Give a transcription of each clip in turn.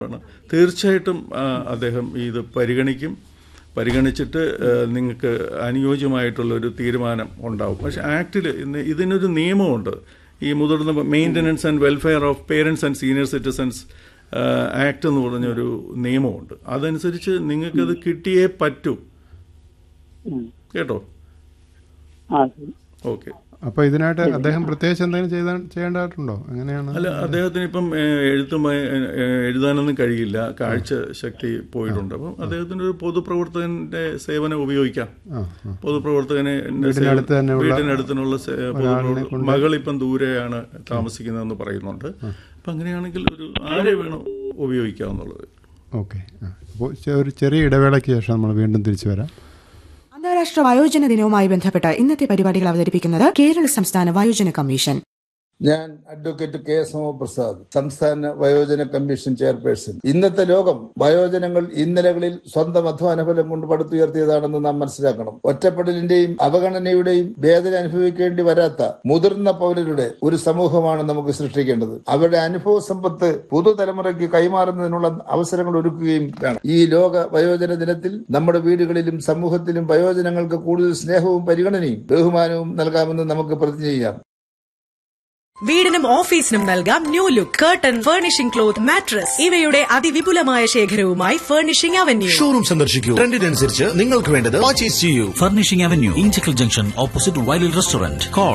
ആണ്. തീർച്ചയായിട്ടും ആ, അദ്ദേഹം ഇത് പരിഗണിക്കും പരിഗണിച്ചിട്ട് ആ, നിങ്ങൾക്ക് അനുയോജ്യമായിട്ടുള്ള ഒരു തീരുമാനം ഉണ്ടാവും പക്ഷെ ആക്ടിൽ ഇന്ന് ഇതിനൊരു നിയമമുണ്ട് ഈ മുതിർന്ന maintenance and welfare of parents and senior citizens act എന്ന് പറഞ്ഞൊരു നിയമമുണ്ട് അതനുസരിച്ച് നിങ്ങൾക്കത് കിട്ടിയേ പറ്റൂ ഉം. കേട്ടോ ആ ശരി ഓക്കെ അപ്പോൾ ഇതിനായിട്ട് അദ്ദേഹം പ്രത്യേകിച്ച് എന്തെങ്കിലും ചെയ്താ ചെയ്യേണ്ടതായിട്ടുണ്ടോ എങ്ങനെയാണ് അല്ല അദ്ദേഹത്തിന് ഇപ്പം ഏഹ്, എഴുത്തുമായി ഏഹ്, എഴുതാനൊന്നും കഴിയില്ല കാഴ്ച ശക്തി പോയിട്ടുണ്ട് അപ്പം അദ്ദേഹത്തിന് ഒരു പൊതുപ്രവർത്തകന്റെ സേവനം ഉപയോഗിക്കാം ആ ആ പൊതുപ്രവർത്തകനെ വീടിനടുത്ത് തന്നെയുള്ള വീടിനടുത്തിനുള്ള സേ- പൊതുപ്രവർത്തകൻ- മകളിപ്പം ദൂരെയാണ് താമസിക്കുന്നതെന്ന് പറയുന്നുണ്ട് അപ്പം അങ്ങനെയാണെങ്കിൽ ഒരു ആരെ വേണം ഉപയോഗിക്കാവുന്നുള്ളത് ഓക്കെ ആ അപ്പോൾ ചെ- ഒരു ചെറിയ ഇടവേളയ്ക്ക് ശേഷം നമ്മൾ വീണ്ടും തിരിച്ചു വരാം അന്താരാഷ്ട്ര വയോജന ദിനവുമായി ബന്ധപ്പെട്ട് ഇന്നത്തെ പരിപാടികൾ അവതരിപ്പിക്കുന്നത് കേരള സംസ്ഥാന വയോജന കമ്മീഷൻ ഞാൻ അഡ്വക്കേറ്റ് കെ എസ് പ്രസാദ് സംസ്ഥാന വയോജന കമ്മീഷൻ ചെയർപേഴ്സൺ ഇന്നത്തെ ലോകം വയോജനങ്ങൾ ഇന്നലകളിൽ സ്വന്തം അധ്വാന ഫലം കൊണ്ട് പടുത്തുയർത്തിയതാണെന്ന് നാം മനസ്സിലാക്കണം ഒറ്റപ്പെടലിന്റെയും അവഗണനയുടെയും വേദന അനുഭവിക്കേണ്ടി വരാത്ത മുതിർന്ന പൗരരുടെ ഒരു സമൂഹമാണ് നമുക്ക് സൃഷ്ടിക്കേണ്ടത് അവരുടെ അനുഭവ സമ്പത്ത് പുതുതലമുറയ്ക്ക് കൈമാറുന്നതിനുള്ള അവസരങ്ങൾ ഒരുക്കുകയും വേണം ഈ ലോക വയോജന ദിനത്തിൽ നമ്മുടെ വീടുകളിലും സമൂഹത്തിലും വയോജനങ്ങൾക്ക് കൂടുതൽ സ്നേഹവും പരിഗണനയും ബഹുമാനവും നൽകാമെന്ന് നമുക്ക് പ്രതിജ്ഞ ചെയ്യാം വീടിനും ഓഫീസിനും നൽകാം new look curtain furnishing cloth mattress ഇവയുടെ അതിവിപുലമായ ശേഖരവുമായി ഫർണിഷിംഗ് അവന്യൂ ഷോറൂം സന്ദർശിക്കൂ ട്രെൻഡിനനുസരിച്ച് നിങ്ങൾക്ക് വേണ്ടത് പർച്ചേസ് ചെയ്യൂ Furnishing Avenue, Inchicle Junction, opposite Wiley Restaurant. Call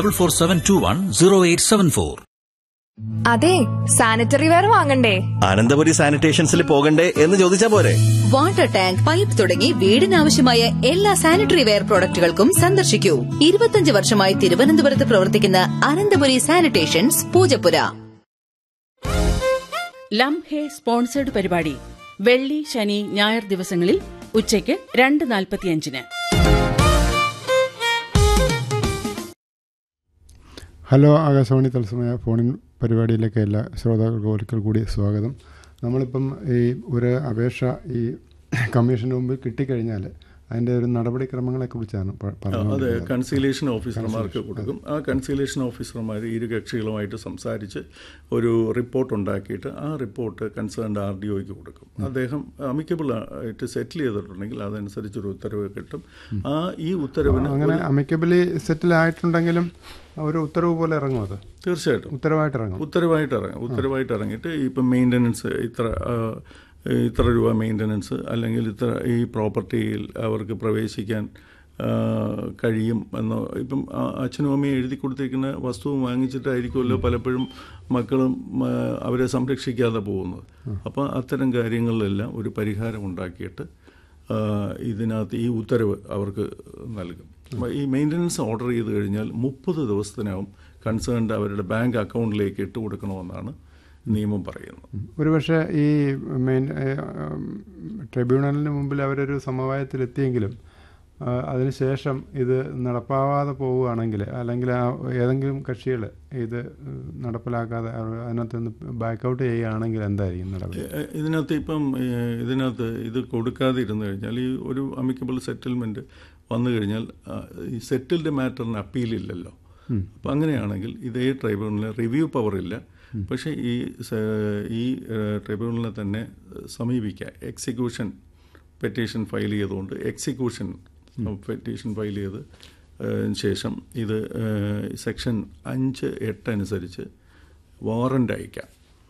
9447210874. അതെ സാനിറ്ററി വെയർ വാങ്ങണ്ടേ അനന്തപുരി സാനിറ്റേഷൻസിൽ പോകണ്ടേ എന്ന് ചോദിച്ചാ പോരെ വാട്ടർ ടാങ്ക് പൈപ്പ് തുടങ്ങി വീടിനാവശ്യമായ എല്ലാ സാനിറ്ററി വെയർ പ്രോഡക്റ്റുകൾക്കും സന്ദർശിക്കൂ ഇരുപത്തിയഞ്ച് വർഷമായി തിരുവനന്തപുരത്ത് പ്രവർത്തിക്കുന്ന അനന്തപുരി സാനിറ്റേഷൻസ് പൂജപ്പുര ലം ഹേ സ്പോൺസേഡ് പരിപാടി വെള്ളി ശനി ഞായർ ദിവസങ്ങളിൽ ഉച്ചയ്ക്ക് രണ്ട് നാൽപ്പത്തിയഞ്ചിന് ഹലോ ആകാശവാണി തത്സമയ ഫോണിൻ പരിപാടിയിലേക്ക് എല്ലാ ശ്രോതാക്കൾക്കും ഒരിക്കൽ കൂടി സ്വാഗതം നമ്മളിപ്പം ഈ ഒരു അപേക്ഷ ഈ കമ്മീഷന് മുമ്പിൽ കിട്ടിക്കഴിഞ്ഞാൽ അതിൻ്റെ ഒരു നടപടിക്രമങ്ങളെക്കുറിച്ചാണ് പ- അതെ പറഞ്ഞുകൊണ്ടിരുന്നത്. കൺസീലേഷൻ ഓഫീസർമാർക്ക് കൊടുക്കും ആ കൺസീലേഷൻ ഓഫീസർമാർ ഇരു കക്ഷികളുമായിട്ട് സംസാരിച്ച് ഒരു റിപ്പോർട്ട് ഉണ്ടാക്കിയിട്ട് ആ റിപ്പോർട്ട് കൺസേൺഡ് ആർ ഡി ഒക്ക് കൊടുക്കും അദ്ദേഹം അമിക്കബിൾ ആയിട്ട് സെറ്റിൽ ചെയ്തിട്ടുണ്ടെങ്കിൽ അതനുസരിച്ചൊരു ഉത്തരവ് കിട്ടും ആ ഈ ഉത്തരവിന് അങ്ങനെ ഒരു- അമിക്കബിളി സെറ്റിൽ ആയിട്ടുണ്ടെങ്കിലും ഒരു ഉത്തരവ് പോലെ ഇറങ്ങും അത് തീർച്ചയായിട്ടും ഉത്തരവായിട്ട് ഇറങ്ങും ഉത്തരവായിട്ട് ഇറങ്ങും ഉത്തരവായിട്ട് ഇറങ്ങിയിട്ട് ഇപ്പം മെയിൻ്റനൻസ് ഇത്ര ആ, ഇത്ര രൂപ മെയിൻ്റനൻസ് അല്ലെങ്കിൽ ഇത്ര ഈ പ്രോപ്പർട്ടിയിൽ അവർക്ക് പ്രവേശിക്കാൻ ആ, കഴിയും എന്ന് ഇപ്പം ആ, അച്ഛനും അമ്മയും എഴുതി കൊടുത്തിരിക്കുന്ന വസ്തു വാങ്ങിച്ചിട്ടായിരിക്കുമല്ലോ പലപ്പോഴും മക്കളും ആ, അവരെ സംരക്ഷിക്കാതെ പോകുന്നത് അപ്പോൾ അത്തരം കാര്യങ്ങളിലെല്ലാം ഒരു പരിഹാരം ഉണ്ടാക്കിയിട്ട് ആ, ഇതിനകത്ത് ഈ ഉത്തരവ് അവർക്ക് നൽകും അപ്പോൾ ഈ മെയിൻ്റനൻസ് ഓർഡർ ചെയ്ത് കഴിഞ്ഞാൽ മുപ്പത് ദിവസത്തിനകം കൺസേൺഡ് അവരുടെ ബാങ്ക് അക്കൗണ്ടിലേക്ക് ഇട്ട് കൊടുക്കണമെന്നാണ് നിയമം പറയുന്നത് ഒരുപക്ഷെ ഈ മെയിൻ ട്രിബ്യൂണലിന് മുമ്പിൽ അവരൊരു സമവായത്തിലെത്തിയെങ്കിലും ആ, അതിനുശേഷം ഇത് നടപ്പാവാതെ പോവുകയാണെങ്കിൽ അല്ലെങ്കിൽ ആ ഏതെങ്കിലും കക്ഷികൾ ഇത് നടപ്പിലാക്കാതെ അവർ അതിനകത്ത് നിന്ന് ബാക്ക് ഔട്ട് ചെയ്യുകയാണെങ്കിൽ എന്തായിരിക്കും നടപടി എ- ഇതിനകത്ത് ഇപ്പം ഏ, ഇതിനകത്ത് ഇത് കൊടുക്കാതെ ഇരുന്ന് കഴിഞ്ഞാൽ ഈ ഒരു അമിക്കബിൾ സെറ്റിൽമെൻറ്റ് വന്നു കഴിഞ്ഞാൽ ആ, ഈ സെറ്റിൽഡ് മാറ്ററിന് അപ്പീലില്ലല്ലോ അപ്പം അങ്ങനെയാണെങ്കിൽ ഇതേ ട്രൈബ്യൂണലിന് റിവ്യൂ പവർ ഇല്ല പക്ഷേ ഈ സ- ഈ ട്രൈബ്യൂണലിനെ തന്നെ സമീപിക്കുക എക്സിക്യൂഷൻ പെറ്റീഷൻ ഫയൽ ചെയ്തുകൊണ്ട് എക്സിക്യൂഷൻ പെറ്റീഷൻ ഫയൽ ചെയ്ത് ഏഹ്, ശേഷം ഇത് ഏഹ്, സെക്ഷൻ അഞ്ച് എട്ട് അനുസരിച്ച് വാറൻ്റ് അയക്കാം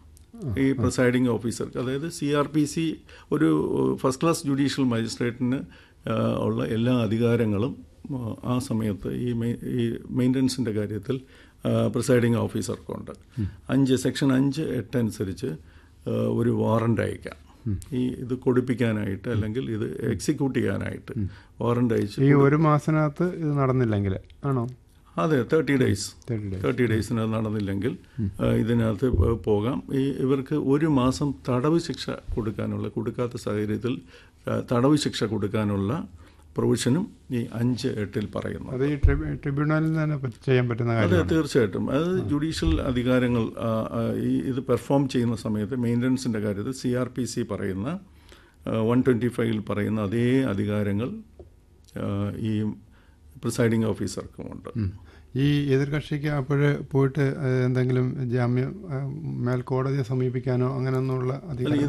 ഈ പ്രിസൈഡിംഗ് ഓഫീസർക്ക് അതായത് സി ആർ പി സി ഒരു ഫസ്റ്റ് ക്ലാസ് ജുഡീഷ്യൽ മജിസ്ട്രേറ്റിന് ആ, ഉള്ള എല്ലാ അധികാരങ്ങളും ആ, ആ സമയത്ത് ഈ മെയ്- ഈ മെയിൻ്റനൻസിൻ്റെ കാര്യത്തിൽ പ്രിസൈഡിംഗ് ഓഫീസർക്കുണ്ട് അഞ്ച് സെക്ഷൻ അഞ്ച് എട്ട് അനുസരിച്ച് ആ, ഒരു വാറൻ്റ് അയക്കാം ഈ ഇത് കൊടുപ്പിക്കാനായിട്ട് അല്ലെങ്കിൽ ഇത് എക്സിക്യൂട്ട് ചെയ്യാനായിട്ട് വാറൻ്റ് അയച്ച് ഈ ഒരു മാസത്തിനകത്ത് ഇത് നടന്നില്ലെങ്കിൽ ആണോ അതെ തേർട്ടി ഡേയ്സ് 30 days. തേർട്ടി ഡേയ്സിന് നടന്നില്ലെങ്കിൽ ആ, ഇതിനകത്ത് പ- പോകാം ഈ ഇവർക്ക് ഒരു മാസം തടവ് ശിക്ഷ കൊടുക്കാനുള്ള കൊടുക്കാത്ത സാഹചര്യത്തിൽ ആ, തടവ് ശിക്ഷ കൊടുക്കാനുള്ള പ്രൊവിഷനും ഈ അഞ്ച് എട്ടിൽ പറയുന്നു അത് ഈ ട്രിബ്യൂ- ട്രിബ്യൂണലിൽ തന്നെ പറ്റ- ചെയ്യാൻ പറ്റുന്ന അതെ കാര്യമാണ് തീർച്ചയായിട്ടും അത് ജുഡീഷ്യൽ അധികാരങ്ങൾ ആ, ആ, ഈ ഇത് പെർഫോം ചെയ്യുന്ന സമയത്ത് മെയിൻ്റനൻസിൻ്റെ കാര്യത്തിൽ സി ആർ പി സി പറയുന്ന വൺ ട്വൻറ്റി ഫൈവിൽ പറയുന്ന അതേ അധികാരങ്ങൾ ആ, ഈ പ്രിസൈഡിംഗ് ഓഫീസർക്കുമുണ്ട് ഉം. ഈ എതിർകക്ഷിക്ക് അപ്പോഴ് പോയിട്ട് ഏഹ്, എന്തെങ്കിലും ജാമ്യം ഏഹ്, മേൽക്കോടതിയെ സമീപിക്കാനോ അങ്ങനെയൊന്നുള്ള അധികാരം